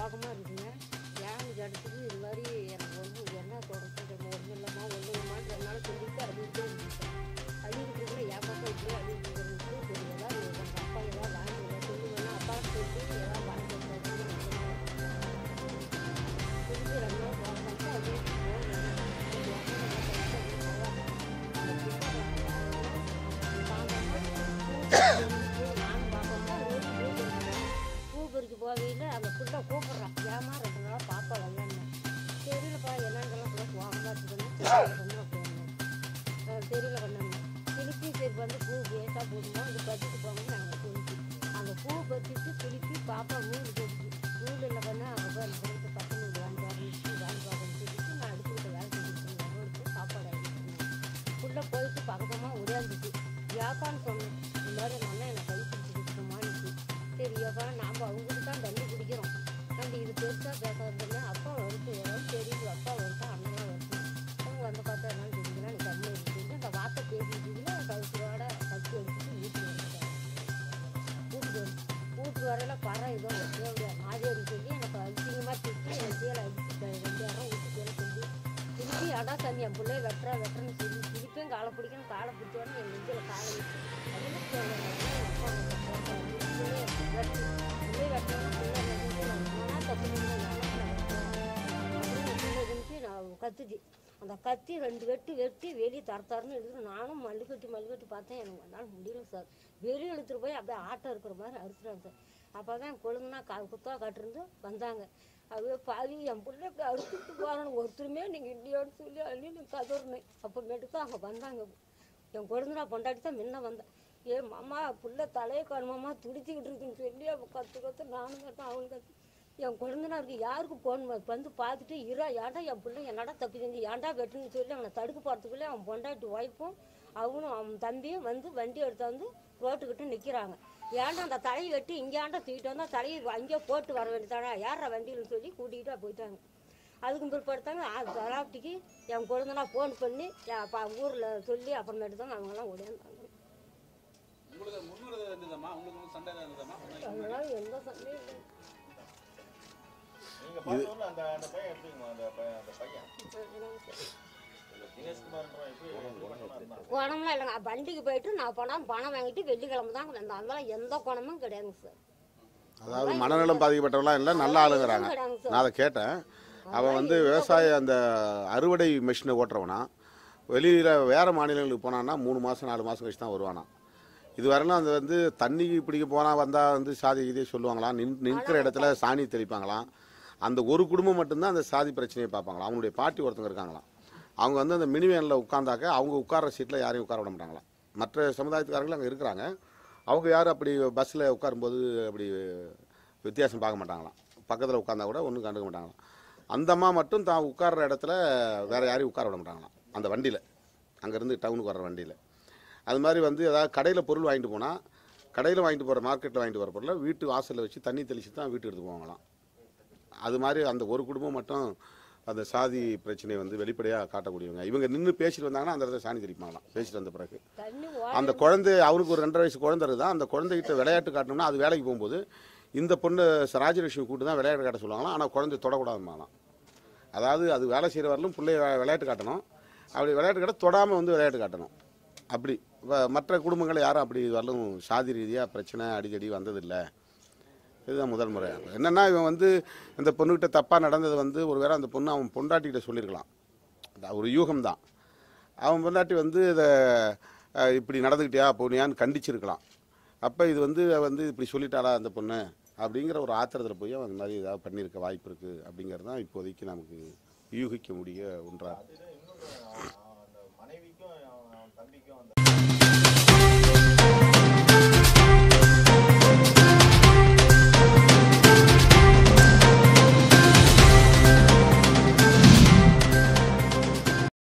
சோகமாக இருக்குங்க ஏன்னு கேட்டதுக்கு இது மாதிரி எனக்கு வந்து என்ன தொடர்ந்து ஒன்றும் இல்லைம்மா ஒன்றும் இல்லைம்மான்னு என்னால் சொல்லிட்டு அழுதுகிட்டே இருந்துச்சு அழுதுட்டு கூட என் பக்கம் இப்படியே அழுதுட்டு இருந்துச்சு சரி ஏதாவது உங்கள் அப்பா ஏதாவது வாங்கி சொல்லுவேன்னா அப்பா சொல்லிட்டு ஏதாவது வாங்கி திரும்பி ரெண்டு நாள் போகிறாங்க அது பூ பறிக்க போகையில் அந்த புள்ள கூப்பிட்றான் ஏமா ரெண்டு நாள் பாப்பா வரலன்னு தெரியலப்பா என்னன்றலாம் கூட போகாம இருக்குதுன்னு தெரியல பண்ணாங்க திருப்பி சரி வந்து பூ வேஸ்ட்டாக போடுமோ இது பறிச்சுட்டு போங்கன்னு நாங்கள் திருப்பி அந்த பூ பறிச்சுட்டு திருப்பி பாப்பா நூல் போட்டுச்சு நூல் இல்லை பண்ண அங்கே போய் அந்த பொருளுக்கு பத்து நூல் வாங்கி ஆரம்பிச்சு வாங்கி பார்க்கணும் சொல்லிட்டு நான் அடுப்புக்கிட்ட வேலை செஞ்சுட்டு இருந்தேன் ரோடுக்கு சாப்பாடு அடிச்சுட்டு புள்ள போயிட்டு பக்கமாக உடையாந்துச்சு யாப்பான்னு சொன்னேன் இந்த மாதிரி நல்லா என்னை கை பிடிச்சிட்டு மாணிச்சு சரி யோகா நாம் அவங்களுக்கு தான் தண்ணி குடிக்கிறோம் நம்ம இது பெருசாக பேசுறதுல அப்பா வருது ஏதாவது தெரியுது அப்பா வருது அண்ணன் வருது அவங்க வந்து பார்த்தா என்ன தெரியுதுன்னா நீ தண்ணி எடுத்துட்டு அந்த வார்த்தை பேசிட்டு கவுசியோட கத்தி எடுத்துட்டு வீட்டுக்கு வந்துட்டாங்க வீட்டுக்கு வந்து வீட்டுக்கு வரையில பறம் இதோ எப்படியா மாதேவி சொல்லி எனக்கு அசிங்கமாக திட்டி என் கீழே அடிச்சு ரெண்டு இடம் வீட்டுக்கு கீழே சொல்லி திருப்பி அடா சாமி என் பிள்ளைய வெட்டுறா வெட்டுறேன்னு சொல்லி திருப்பியும் காலை பிடிக்கணும் காலை பிடிச்சோடனே என் நெஞ்சில் காலை வச்சு அப்படின்னு சொன்னாங்க. அப்பா வந்து போட்டாங்க. பிள்ளைய வெட்டு. பிள்ளைய வெட்டணும்னா பிள்ளை வெட்டுறது நான் போனா தப்பு பண்ணல. அப்படின்னு பிள்ளை குனிஞ்சு நான் கத்துச்சு அந்த கத்தி ரெண்டு வெட்டு வெட்டி வெளியே தர தரன்னு எடுத்து நானும் மல்லு கட்டி மல்லு கட்டி பார்த்தேன் எனக்கு என்னால் முடியல சார் வெளியே இழுத்துட்டு போய் அப்படியே ஆட்டம் இருக்கிற மாதிரி அறுத்துட்டாங்க சார் அப்போ தான் என் கொழுந்தனா கா குத்தா காட்டிருந்து வந்தாங்க அது பாதி என் பிள்ளை இப்படி அறுத்துட்டு போகணும் ஒருத்தருமே நீங்கள் இல்லையோன்னு சொல்லி அள்ளி நான் கதறினேன் அப்புறமேட்டு தான் அவங்க வந்தாங்க என் கொழுந்தனா பொண்டாட்டி தான் முன்ன வந்தேன் ஏ மாமா புள்ள தலையை காணுமாமா துடிச்சிக்கிட்டு இருக்குன்னு சொல்லி அவன் கற்று கற்று நானும் கற்று அவனும் கற்று என் குழந்தனாருக்கு யாருக்கு ஃபோன் வந்து பார்த்துட்டு இரா ஏன்டா என் பிள்ளை என்னடா தப்பி செஞ்சு ஏன்டா வெட்டுன்னு சொல்லி அவனை தடுக்க போகிறதுக்குள்ளே அவன் பொண்டாட்டி ஒய்ஃபும் அவனும் அவன் தம்பியும் வந்து வண்டி எடுத்தாந்து ரோட்டுக்கிட்ட நிற்கிறாங்க ஏன்டா அந்த தலையை வெட்டி இங்கேயாண்டா தூக்கிட்டு வந்தால் தலையை அங்கேயே போட்டு வர வேண்டியதானே யாரா வண்டியில்னு சொல்லி கூட்டிகிட்டு போயிட்டாங்க அதுக்கும் பிற்பாடுத்தாங்க தலாப்டிக்கு என் குழந்தனா ஃபோன் பண்ணி ஊரில் சொல்லி அப்புறமேட்டு தான் அவங்கெல்லாம் ஓடியாந்தாங்க உங்களுக்கு முன்னுரை இருந்ததம்மா உங்களுக்கு வந்து சண்டை இருந்ததம்மா அதெல்லாம் எந்த சண்டையும் இல்லை நீங்க பார்த்தோம்ல அந்த அந்த பையன் எப்படிங்க அந்த பையன் அந்த பையன் அதெல்லாம் சரி. தினேஷ்குமார்ன்ற எப்படி எப்படி பண்ணமா இருந்தான் குணம்லாம் இல்லைங்க வண்டிக்கு போயிட்டு நான் பணம் பணம் வாங்கிட்டு வெள்ளிக்கிழமை தான் வந்தேன் அதெல்லாம் எந்த குணமும் கிடையாதுங்க சார் அதாவது மனநலம் பாதிக்கப்பட்டவங்களாம் இல்லை நல்ல ஆளுங்கிறாங்க கிடையாதுங்க சார் நான் அதை கேட்டேன் அவன் வந்து விவசாய அந்த அறுவடை மிஷினை ஓட்டுறவனா வெளியில் வேறு மாநிலங்களுக்கு போனான்னா மூணு மாதம் நாலு மாதம் கழிச்சு தான் வருவானா இது வரலாம் அந்த வந்து தண்ணி பிடிக்க போனால் வந்தால் வந்து சாதி இதே சொல்லுவாங்களாம் நின் நிற்கிற இடத்துல சாணி தெளிப்பாங்களாம் அந்த ஒரு குடும்பம் மட்டும்தான் அந்த சாதி பிரச்சனையை பார்ப்பாங்களாம் அவங்களுடைய பாட்டி ஒருத்தவங்க இருக்காங்களாம் அவங்க வந்து அந்த மினிவேனில் உட்காந்தாக்க அவங்க உட்கார்ற சீட்டில் யாரையும் உட்கார விட மாட்டாங்களாம் மற்ற சமுதாயத்துக்காரங்களும் அங்கே இருக்கிறாங்க அவங்க யாரும் அப்படி பஸ்ஸில் உட்காரும்போது அப்படி வித்தியாசம் பார்க்க மாட்டாங்களாம் பக்கத்தில் உட்காந்தா கூட ஒன்றும் கண்டுக்க மாட்டாங்களாம் அந்த அம்மா மட்டும் தான் உட்கார்ற இடத்துல வேறு யாரையும் உட்கார விட மாட்டாங்களாம் அந்த வண்டியில் அங்கேருந்து டவுனுக்கு வர்ற வண்டியில் அது மாதிரி வந்து ஏதாவது கடையில் பொருள் வாங்கிட்டு போனால் கடையில் வாங்கிட்டு போகிற மார்க்கெட்டில் வாங்கிட்டு போகிற பொருளை வீட்டு வாசலில் வச்சு தண்ணி தெளித்து தான் வீட்டுக்கு எடுத்து போவாங்களாம் அது மாதிரி அந்த ஒரு குடும்பம் மட்டும் அந்த சாதி பிரச்சனையை வந்து வெளிப்படையாக காட்டக்கூடியவங்க இவங்க நின்று பேசிட்டு வந்தாங்கன்னா அந்த இடத்துல சாணி தெளிப்பாங்களாம் பேசிட்டு வந்த பிறகு தண்ணி அந்த குழந்தை அவனுக்கு ஒரு ரெண்டரை வயசு குழந்தை இருக்குதா அந்த குழந்தைகிட்ட விளையாட்டு காட்டணும்னா அது வேலைக்கு போகும்போது இந்த பொண்ணு ராஜலட்சுமி கூட்டு தான் விளையாட்டு காட்ட சொல்லுவாங்களாம் ஆனால் குழந்தை தொடக்கூடாதுமாலாம் அதாவது அது வேலை செய்கிற வரலும் பிள்ளைய வே- விளையாட்டு காட்டணும் அப்படி விளையாட்டு காட்ட தொடாமல் வந்து விளையாட்டு காட்டணும் அப்படி வ- மற்ற குடும்பங்கள் யாரும் அப்படி வரலும் சாதி ரீதியாக பிரச்சனை அடிக்கடி வந்ததில்லை இதுதான் முதல் முறை என்னென்னா இவன் வந்து இந்த பொண்ணுக்கிட்ட தப்பாக நடந்தது வந்து ஒருவேளை அந்த பொண்ணு அவன் பொண்டாட்டிகிட்ட சொல்லியிருக்கலாம் அது ஒரு யூகம் தான் அவன் பொண்டாட்டி வந்து இதை அஹ், இப்படி நடந்துக்கிட்டியா போனியான்னு கண்டிச்சிருக்கலாம் அப்போ இது வந்து அவ வந்து இப்படி சொல்லிட்டாளா அந்த பொண்ணு அப்படிங்கிற ஒரு ஆத்திரத்தில் போய் அவன் இந்த மாதிரி ஏதாவது பண்ணியிருக்க வாய்ப்பு இருக்குது அப்படிங்கிறது தான் இப்போதைக்கு நமக்கு யூகிக்க முடிய ஒன்றா இது இன்னொரு